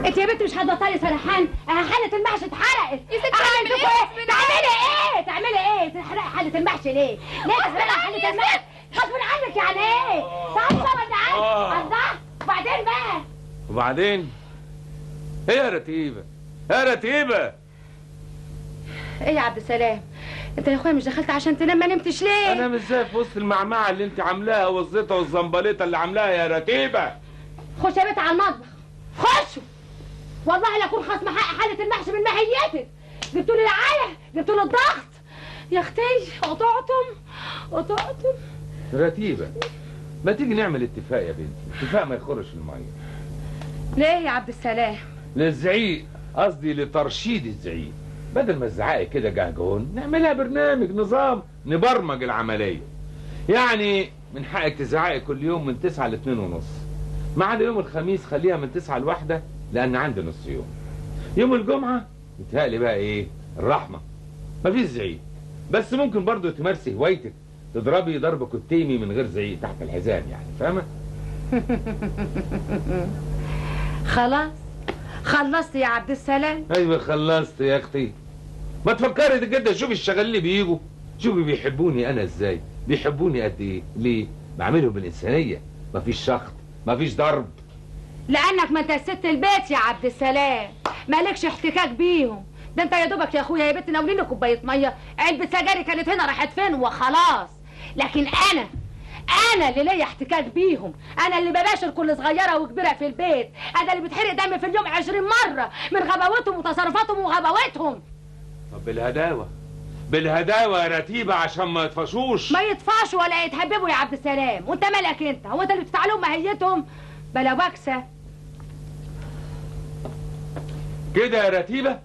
انت يا بنت مش هتبطلي سرحان اه حله المحشي اتحرقت يا ستي اعمل أعمل فيكوا إيه؟ ايه تعملي ايه تعملي ايه تحرقي حله المحشي ليه ليه تحرقي حله المحشي غصب عنك يعني ايه تعالي سوا تعالي آه. الله وبعدين بقى وبعدين ايه يا رتيبه يا رتيبه ايه يا عبد السلام انت يا اخويا مش دخلت عشان تنام ما نمتش ليه انا مش زي في وسط المعمعه اللي انت عاملاها والزيطه والزنبليطه اللي عاملاها يا رتيبه خش يا بنت على المطبخ خشوا والله لا اكون خصم حق حاله المحشي من ماهيتك جبتوا لي العايه جبتوا لي الضغط يا اختي قطعتم قطعتم رتيبه ما تيجي نعمل اتفاق يا بنتي اتفاق ما يخرش الميه ليه يا عبد السلام للزعيق قصدي لترشيد الزعيق بدل ما الزعائق كده جهجهون نعملها برنامج نظام نبرمج العمليه يعني من حقك تزعقي كل يوم من 9 ل 2 ونص ما عدا يوم الخميس خليها من 9 لواحدة لان عندي نص يوم يوم الجمعه متهيألي بقى ايه الرحمه مفيش زعيق بس ممكن برضو تمارسي هوايتك تضربي ضرب كتيمي من غير زعيق تحت الحزام يعني فاهمه خلاص خلصت يا عبد السلام ايوه خلصت يا اختي ما تفكري ده كده شوفي الشغالين اللي بيجوا شوفي بيحبوني انا ازاي بيحبوني قد ايه ليه بعملهم بالانسانيه مفيش شخط مفيش ضرب لانك ما انت ست البيت يا عبد السلام مالكش احتكاك بيهم ده انت يا دوبك يا اخويا يا بنت ناولين كوبايه ميه علبه سجاري كانت هنا راحت فين وخلاص لكن انا انا اللي ليا احتكاك بيهم انا اللي بباشر كل صغيره وكبيره في البيت انا اللي بتحرق دم في اليوم عشرين مره من غباوتهم وتصرفاتهم وغباوتهم طب بالهداوه بالهداوه يا رتيبه عشان ما يطفشوش ما يطفاش ولا يتهببوا يا عبد السلام وانت مالك انت هو انت اللي بتتعلم ماهيتهم بلا وكسه كده يا رتيبه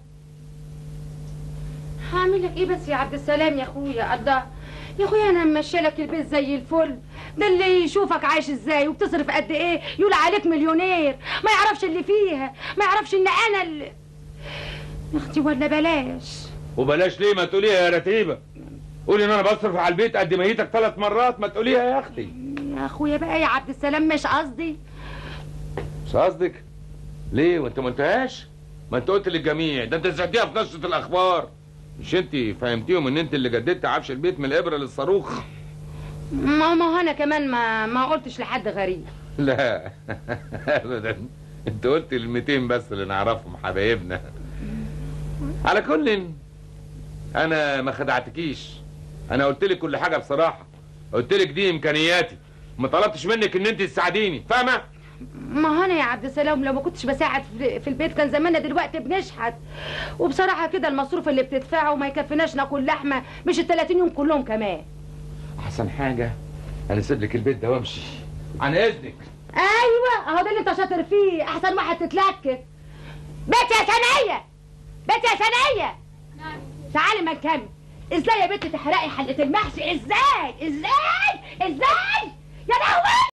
هعمل لك ايه بس يا عبد السلام يا اخويا الله يا اخويا انا ماشيه لك البيت زي الفل ده اللي يشوفك عايش ازاي وبتصرف قد ايه يقول عليك مليونير ما يعرفش اللي فيها ما يعرفش ان انا اللي يا اختي ولا بلاش وبلاش ليه ما تقوليها يا رتيبه قولي ان انا بصرف على البيت قد ميتك ثلاث مرات ما تقوليها يا اختي يا اخويا بقى يا عبد السلام مش قصدي مش قصدك ليه وانت ما قلتهاش ما انت قلت للجميع ده انت سمعتيها في نشره الاخبار مش انت فهمتيهم ان انت اللي جددت عفش البيت من الابره للصاروخ ما ما هو انا كمان ما ما قلتش لحد غريب لا ابدا انت قلت ال 200 بس اللي نعرفهم حبايبنا على كل انا ما خدعتكيش انا قلت لك كل حاجه بصراحه قلت لك دي امكانياتي ما طلبتش منك ان انت تساعديني فاهمه ما هو انا يا عبد السلام لو ما كنتش بساعد في في البيت كان زماننا دلوقتي بنشحت وبصراحه كده المصروف اللي بتدفعه ما يكفيناش ناكل لحمه مش ال 30 يوم كلهم كمان احسن حاجه انا اسيب لك البيت ده وامشي عن اذنك ايوه اهو ده اللي انت شاطر فيه احسن واحد تتلكك بيت يا ثانيه بيت يا ثانيه تعالي ما نكمل ازاي يا بنت تحرقي حله المحشي ازاي ازاي ازاي يا لهوي